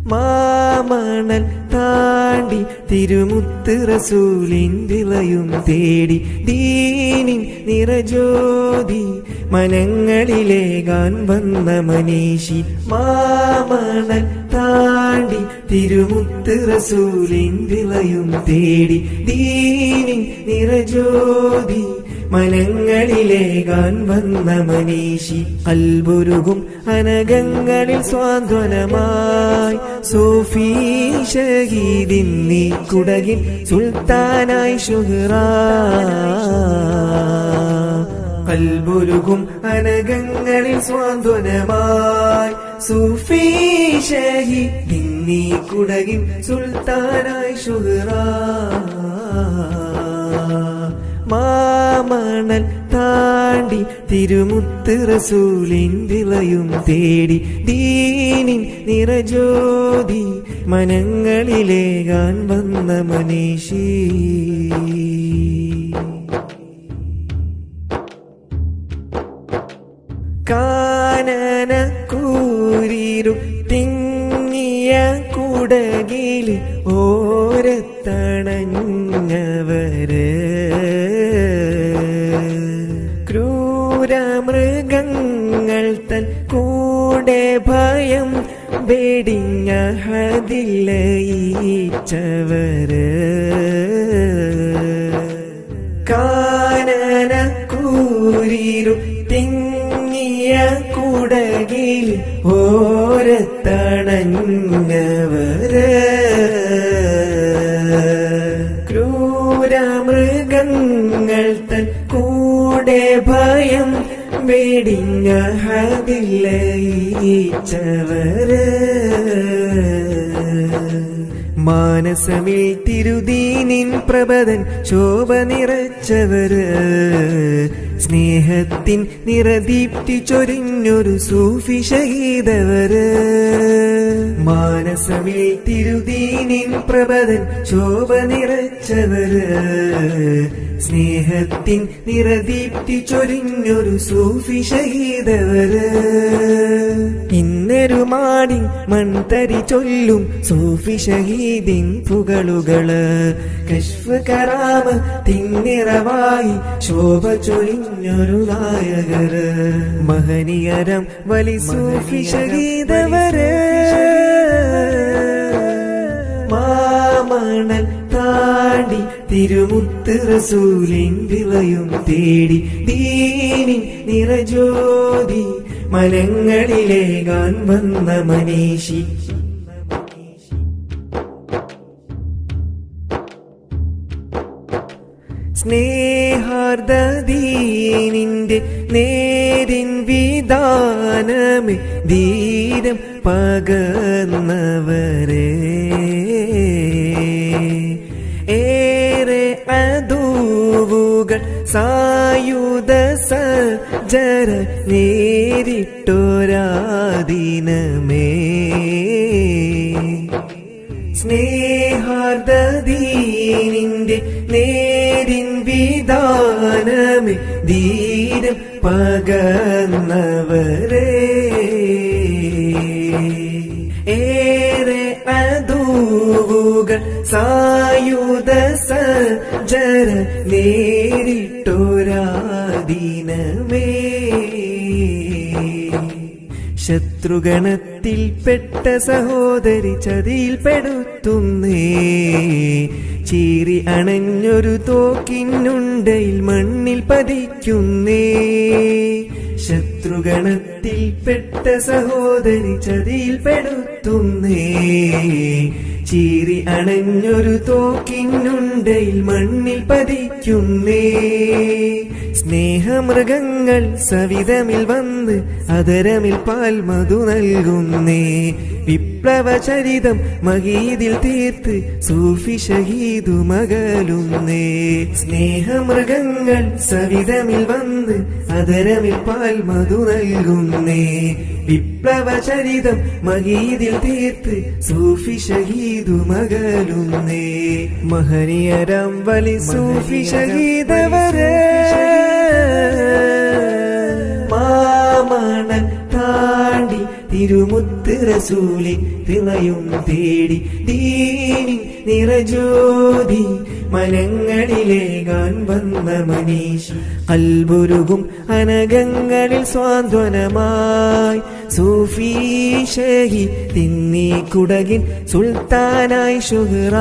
മാമണൽ താണ്ടി തിരുമുത്ത് റസൂലിൻ വിളയും തേടി ദീനിൻ നിറജ്യോതി മനങ്ങളിലേകാൻ വന്ന മനീഷി മാമണൽ താണ്ടി തിരുമുത്ത് റസൂലിൻ വിളയും തേടി ദീനിൻ നിറജ്യോതി മനങ്ങളിലേകാൻ വന്ന മനീഷി അൽബുരുകും അനകങ്ങളിൽ സ്വാന്തനമായി സൂഫി ഷഹീദിൻ നീ കുടകിൻ സുൽത്താനായി ഷുഹറ കൽബുരുകും അനകങ്ങളിൽ സ്വാന്തനമായി സൂഫി ഷഹീദിൻ നീ കുടകിൻ സുൽത്താനായി ഷുഹറ മാമണൽ താണ്ടി തിരുമുത്ത് റസൂലിൻ വിളയും തേടി ദീനിൻ നിറജ്യോതി മനങ്ങളിലേകാൻ വന്ന മനീഷി കാനന കൂരിരും തിങ്ങിയ കുടകിൽ ഓരത്തണഞ്ഞവര് ക്രൂരമൃഗങ്ങൾ തൻ കൂടെ ഭയം വെടിഞ്ഞ ഹതിലയിച്ചവര് കാനന കൂരിരും തിങ്ങിയ കുടകിൽ ഓരത്തണഞ്ഞവര് ക്രൂരമൃഗങ്ങൾ തൻ കൂടെ ഭയം വെടിഞ്ഞ ഹതിലയിച്ചവര് മാനസമിൽ തിരുദീനിൻ പ്രഭതൻ ശോഭ നിറച്ചവര് സ്നേഹത്തിൻ നിറദീപ്തി ചൊരിഞ്ഞൊരു സൂഫി ഷഹീദവര് മാനസമിൽ തിരുദീനിൻ പ്രഭതൻ ശോഭ നിറച്ചവര് സ്നേഹത്തിൻ നിറദീപ്തി ചൊരിഞ്ഞൊരു സൂഫി ഷഹീദവര് ഇന്നൊരു മാടി മൺതരി ചൊല്ലും സൂഫി ഷഹീദിൻ പുകളുകള് കശ്ഫ് കറാമ തിന്നിറവായി ശോഭ ചൊരിഞ്ഞൊരു നായകര് മഹനീയരം വലി സൂഫി ഷഹീദവര് മാമണൽ താണ്ടി തിരുമുത്ത് റസൂലിൻ വിളയും തേടി ദീനിൻ നിറജ്യോതി മനങ്ങളിലേകാൻ വന്ന മനീഷി സ്നേഹാർദ്ദീനിന്റെ നേരിൻ വിധാനമേ ധീരം പകർന്നവരെ ഏറെ അതൂവുകൾ സായുധ സജര നേരിട്ടൊരാദിനമേ സ്നേഹാർദ്ദീനിന്റെ നേരിൻ വിധാനമേ ധീരം പകർന്നവരെ ഏറെ അതൂവുകൾ സായുധ സജര നേരിട്ടൊരാദിനമേ ശത്രുഗണത്തിൽപ്പെട്ട സഹോദരി ചതിയിൽപ്പെടുത്തുന്നേ ചീറി അണഞ്ഞൊരു തോക്കിനുണ്ടയിൽ മണ്ണിൽ പതിക്കുന്നേ ശത്രുഗണത്തിൽപ്പെട്ട സഹോദരി ചതിയിൽപ്പെടുത്തുന്നേ ചീറി അണഞ്ഞൊരു തോക്കിനുണ്ടയിൽ മണ്ണിൽ പതിക്കുന്നേ സ്നേഹമൃഗങ്ങൾ സവിധമിൽ വന്ന് അതരമിൽ പാൽ മധു നൽകുന്നേ വിപ്ലവ ചരിതം മഹീദിൽ തീർത്ത് സൂഫി ഷഹീദു മകളുന്നേ സ്നേഹമൃഗങ്ങൾ സവിധമിൽ വന്ന് അതരമിൽ പാൽ മധു നൽകുന്നേ വിപ്ലവ ചരിതം മഹീദിൽ തീർത്ത് സൂഫി ഷഹീദു മകളുന്നേ മഹനീയരം വലി സൂഫി ഷഹീദവരെ മാമണൽ താണ്ടി തിരുമുത്ത് റസൂലി തിളയും തേടി ദീനി നിറജ്യോതി മനങ്ങളിലേകാൻ വന്ന മനീഷ് കൽബുരുകും അനകങ്ങളിൽ സ്വാന്തനമായി സൂഫി ഷഹി തിന്നി കുടകിൻ സുൽത്താനായി ഷുഹറ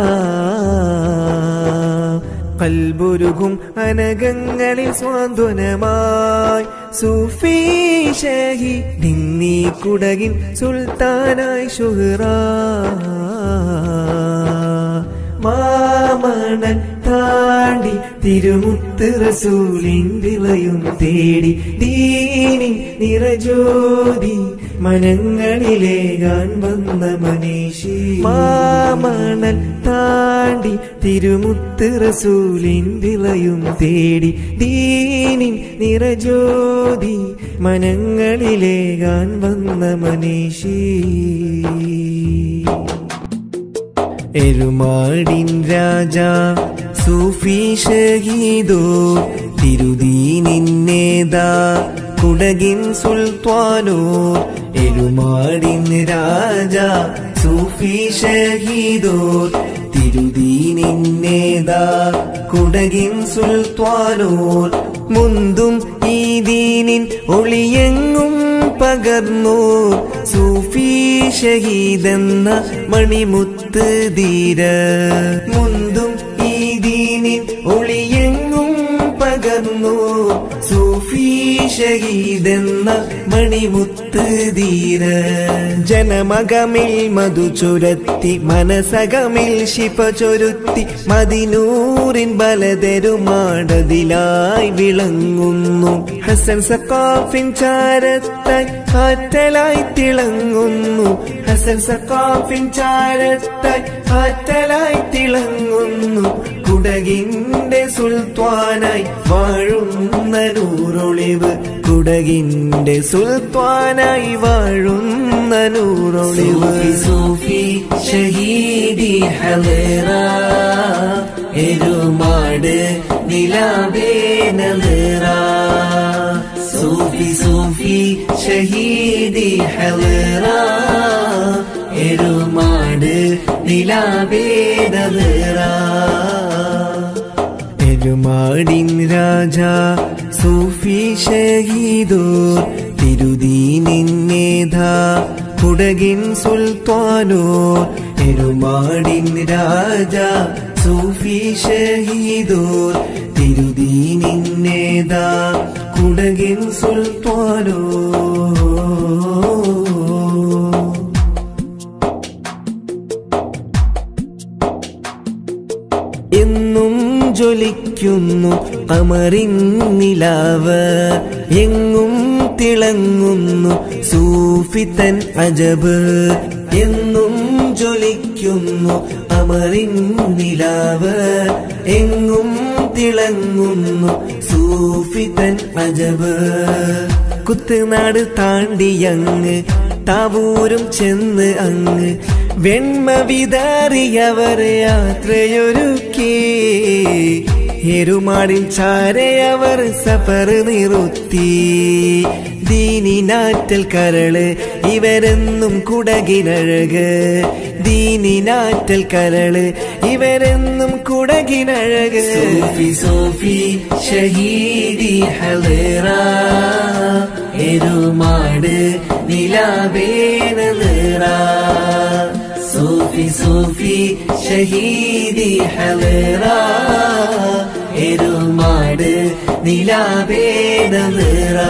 കൽബുരുകും അനകങ്ങളിൽ സ്വാന്തനമായി സൂഫി ഷഹി നിന്നി കുടകിൻ സുൽത്താനായി ഷുഹറ മാമണൻ താണ്ടി തിരുമുത്ത് റസൂലിൻ വിളയും തേടി ദീനി നിറജ്യോതി മനങ്ങളിലേകാൻ വന്ന മനീഷി മാമണൽ താണ്ടി തിരുമുത്ത് റസൂലിൻ വിളയും തേടി ദീനി നിറജ്യോതി മനങ്ങളിലേകാൻ വന്ന മനീഷി എരുമാടിൻ രാജ സൂഫി ഷഹീദോ തിരുദീനിന്നേതാ കുടകിൻ സുൽത്താനോ എരുമാടിൻ രാജ സൂഫി ഷഹീദോ തിരുദീനിന്നേതാ കുടകിൻ സുൽത്താനോ മുന്തും ഈ ദീനിൻ ഒളിയെങ്ങും പകർന്നു സൂഫി ഷഹീദെന്ന മണിമുത്ത് ധീര മുന്തും ഈ ദീനിൻ ഒളിയെങ്ങും പകർന്നു സൂഫി ഷഹീദെന്ന മണിമുത്ത് ധീര ജനമകമിൽ മധു ചുരത്തി മനസകമിൽ ശിപ ചൊരുത്തി മതിനൂറിൻ ബലതെരുമാടതിലായി വിളങ്ങുന്നു ഹസൻ സക്കാഫിൻ ചാരത്തായി ആറ്റലായി തിളങ്ങുന്നു ഹസൻ സക്കാഫിൻ ചാരത്തായി ആറ്റലായി തിളങ്ങുന്നു കുടകിന്റെ സുൽത്താനായി വാഴുന്ന നൂറൊളിവ് കുടകിന്റെ സുൽത്താനായി വാഴുന്ന നൂറൊളിവ് സൂഫി ഷഹീദി ഹലേറ എരുമാട് നിലാബേ നലേറ സൂഫി സൂഫി ഷഹീദി ഹലേറ എരുമാട് നിലാബേ നലേറ എരുമാടിൻ രാജ സൂഫി ഷഹീദോ തിരുദീനിന്നേതാ കുടകിൻ സുൽത്താനോ എരുമാടിൻ രാജ സൂഫി ഷഹീദോ തിരുദീനിന്നേതാ കുടകിൻ സുൽത്താനോ എന്നും ജ്വലിക്കുന്നു അമറിൻ നിലാവ് എങ്ങും തിളങ്ങുന്നു സൂഫിത്തൻ അജബ് എന്നും ജ്വലിക്കുന്നു അമറിൻ നിലാവ് എങ്ങും തിളങ്ങുന്നു സൂഫിത്തൻ അജബ് കുത്തുനാട് താണ്ടിയങ്ങ് താവൂരും ചെന്ന് അങ്ങ് വെണ്മ വിതാറിയവർ യാത്രയൊരുക്കി എരുമാടിൽ ചാരയവർ സഫർ നിറുത്തി ദീനിനാറ്റൽ കരള് ഇവരെന്നും കുടകിനഴക് ദീനിനാറ്റൽ കരള് ഇവരെന്നും കുടകിനഴക് സൂഫി സൂഫി ഷഹീദി ഹലേറ എരുമാട് നിലാവേനലേറ സൂഫി സൂഫി ഷഹീദി ഹലേറ എരുമാട് നിലാവേനലേറ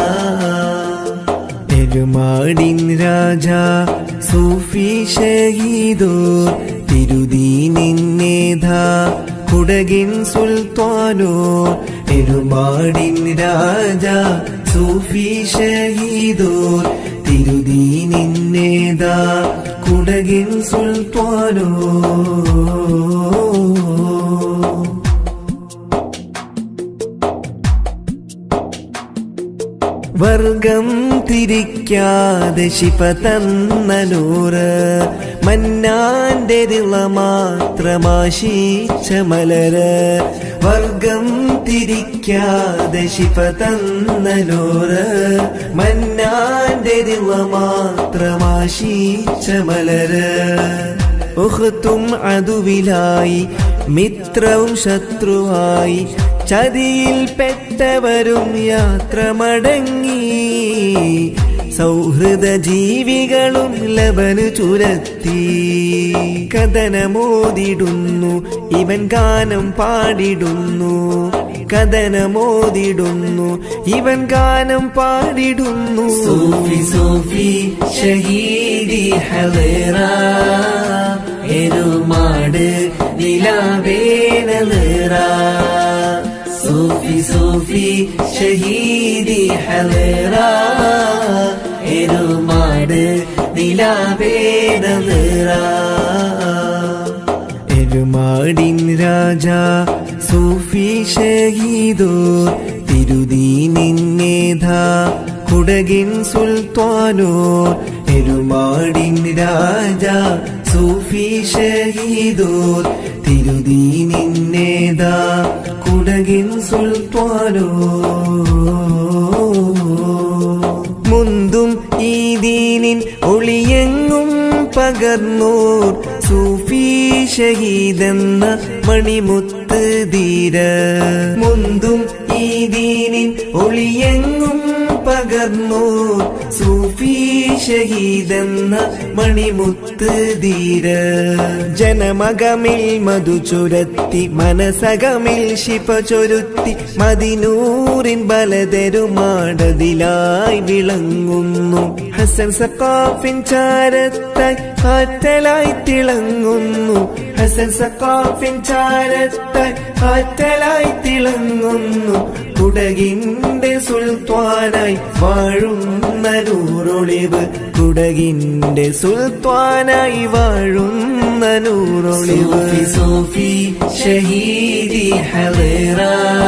എരുമാടിൻ രാജ സൂഫി ഷഹീദോ തിരുദീനിന്നേതാ കുടകിൻ സുൽത്താനോ എരുമാടിൻ രാജ സൂഫി ഷഹീദോ തിരുദീനിന്നേതാ കുടകിൻ സുൽത്താനോ വർഗം തിരിക്കാതെ ശിപ തന്ന നൂറ് മന്നാന്റെ ദിള മാത്രമാശിച്ച മലര് വർഗം തിരിക്കാതെ ശിഫ തന്നലോറ് മന്നാന്റെ ദിള മാത്രമാശിച്ച മലര് ഉഹത്തും അതുവിലായി മിത്രവും ശത്രുവായി ചതിയിൽ പെട്ടവരും യാത്ര മടങ്ങി സൗഹൃദ ജീവികളും ലബന് ചുരത്തി കഥനമോതിടുന്നു ഇവൻ ഗാനം പാടിടുന്നു കഥനമോതിടുന്നു ഇവൻ ഗാനം പാടിടുന്നു സൂഫി സൂഫി ഷഹീദി ഹലേറ എരുമാട് നിലാവേനലേറ സൂഫി സൂഫി ഷഹീദി ഹലേറ എരുമാട് നിലാവേനലേറ എരുമാടിൻ രാജ സൂഫി ഷഹീദോ തിരുദീനിന്നേധ കുടകിൻ സുൽത്താനോ എരുമാടിൻ രാജ സൂഫി ഷഹീദോ തിരുദീനിന്നേധ കുടകിൻ സുൽത്താനോ മുന്തും ഈ ദീനിൻ ഒളിയെങ്ങും പകർന്നോർ സൂഫി ഷഹീദെന്ന മണിമുത്ത് ധീര മുന്തും ഈ ദീനിൻ ഒളിയെങ്ങും പകർന്നോർ സൂഫി ഷഹീദെന്ന മണിമുത്ത് ധീര ജനമകമിൽ മധു ചുരത്തി മനസകമിൽ ശിപ ചൊരുത്തി മതിനൂറിൻ ബലതരുമാടതിലായി വിളങ്ങുന്നു ഹസൻ സക്കാഫിൻ ചാരത്തായി ആറ്റലായി തിളങ്ങുന്നു ഹസൻ സക്കാഫിൻ ചാരത്തായി ആറ്റലായി തിളങ്ങുന്നു കുടകിന്റെ സുൽത്താനായി വാഴുന്ന നൂറൊളിവ് കുടകിന്റെ സുൽത്താനായി വാഴുന്ന നൂറൊളിവ് സോഫി ഷഹീദി ഹലേറ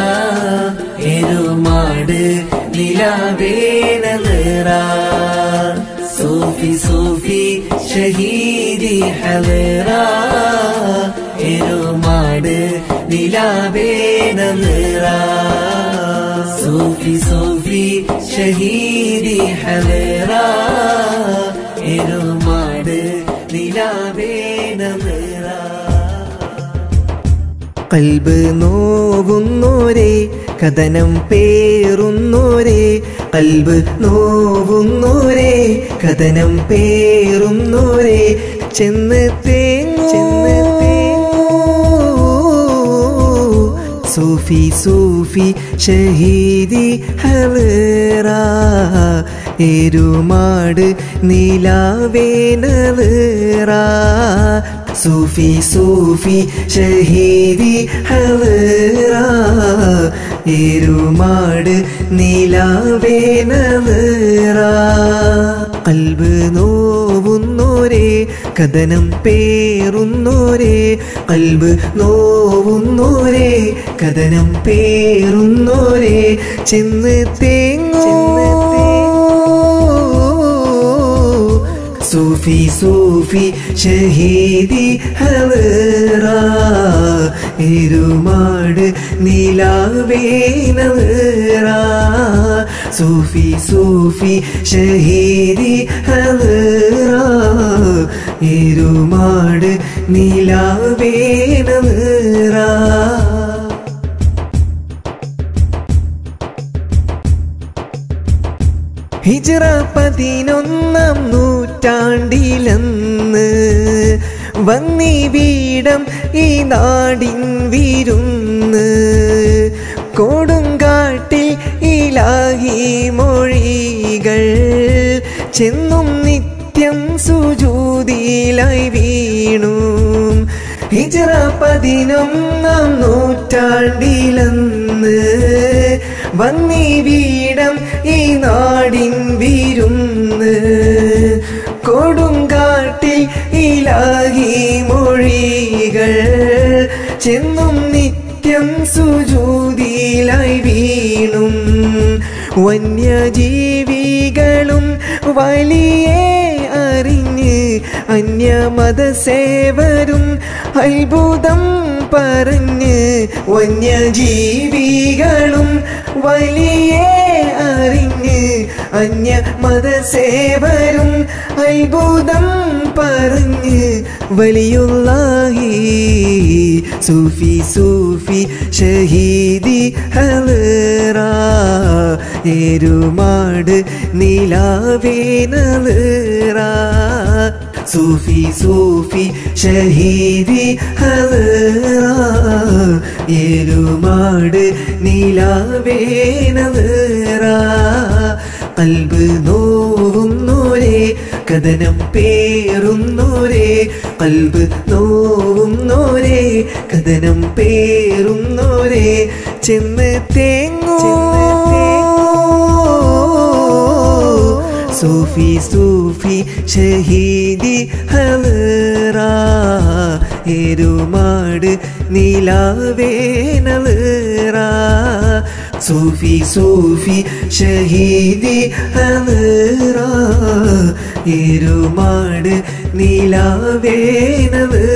എരുമാട് നിലാവേനലേറ സൂഫി സൂഫി ഷഹീദി ഹലേറ എരുമാട് നിലാവേനലേറ സൂഫി സൂഫി ഷഹീദി ഹലേറ എരുമാട് നിലാവേനലേറ കൽബ് നോവുന്നോരേ കഥനം പേറുന്നോരേ കൽബ് നോവുന്നോരേ കഥനം പേറുന്നോരേ ചെന്ന് തേങ്ങു ചെന്ന് സൂഫി സൂഫി ഷഹീദി ഹലേറ എരുമാട് നീലാവേനലേറ സൂഫി സൂഫി ഷഹീദി ഹലേറ എരുമാട് നീലാവേനലേറ കൽബ് നോവുന്നോരേ കഥനം പേറുന്നോരേ കൽബ് നോവുന്നോരേ കഥനം പേറുന്നോരേ ചെന്ന് തേങ്ങു സൂഫി സൂഫി ഷഹീദി ഹലേറ എരുമാട് നീലാവേനലേറ സൂഫി സൂഫി ഷഹീദി ഹലേറ എരുമാട് നീലാവേനലേറ ഹിജറ പതിനൊന്നാം നൂറ്റാണ്ടിലെന്ന് വന്നി വീടം ഈ നാടിൻ വിരുന്ന് കൊടുങ്കാട്ടിൽ ഇലാഹി മൊഴികൾ ചെന്നും നിത്യം സുജൂതിയിലായി വീണു ഹിജറ പതിനൊന്നാം നൂറ്റാണ്ടിലെന്ന് വന്നി വീടം ഈ നാടിൻ വിരുന്ന് കൊടുങ്കാട്ടിൽ ഇലാഹി മൊഴികൾ ചെന്നും നിത്യം സുജൂതിയിലായി വീണും വന്യജീവികളും വലിയ അറിഞ്ഞ് അന്യമതസേവരും അത്ഭുതം പറഞ്ഞ് വന്യജീവികളും വലിയ അറിഞ്ഞ് അന്യ മതസേവരും അത്ഭുതം പറഞ്ഞ് വലിയുള്ളാഹി സൂഫി സൂഫി ഷഹീദി ഹലറ ഏരുമാട് നിലാവേ നലറ സൂഫി സൂഫി ഷഹീദി ഹലറ ഏരുമാട് നിലാവേ നലറ കൽബ് നോവുന്നോരേ കഥനം പേറുന്നോരേ കൽബ് നോവുന്നോരേ കഥനം പേറുന്നോരേ ചെന്ന് തേങ്ങൂ സൂഫി സൂഫി ഷഹീദി ഹലറ എരുമാട് നിലാവേ നലറ സൂഫി സൂഫി ഷഹീദി ഹലറ എരുമാട് നിലാവേ നലറ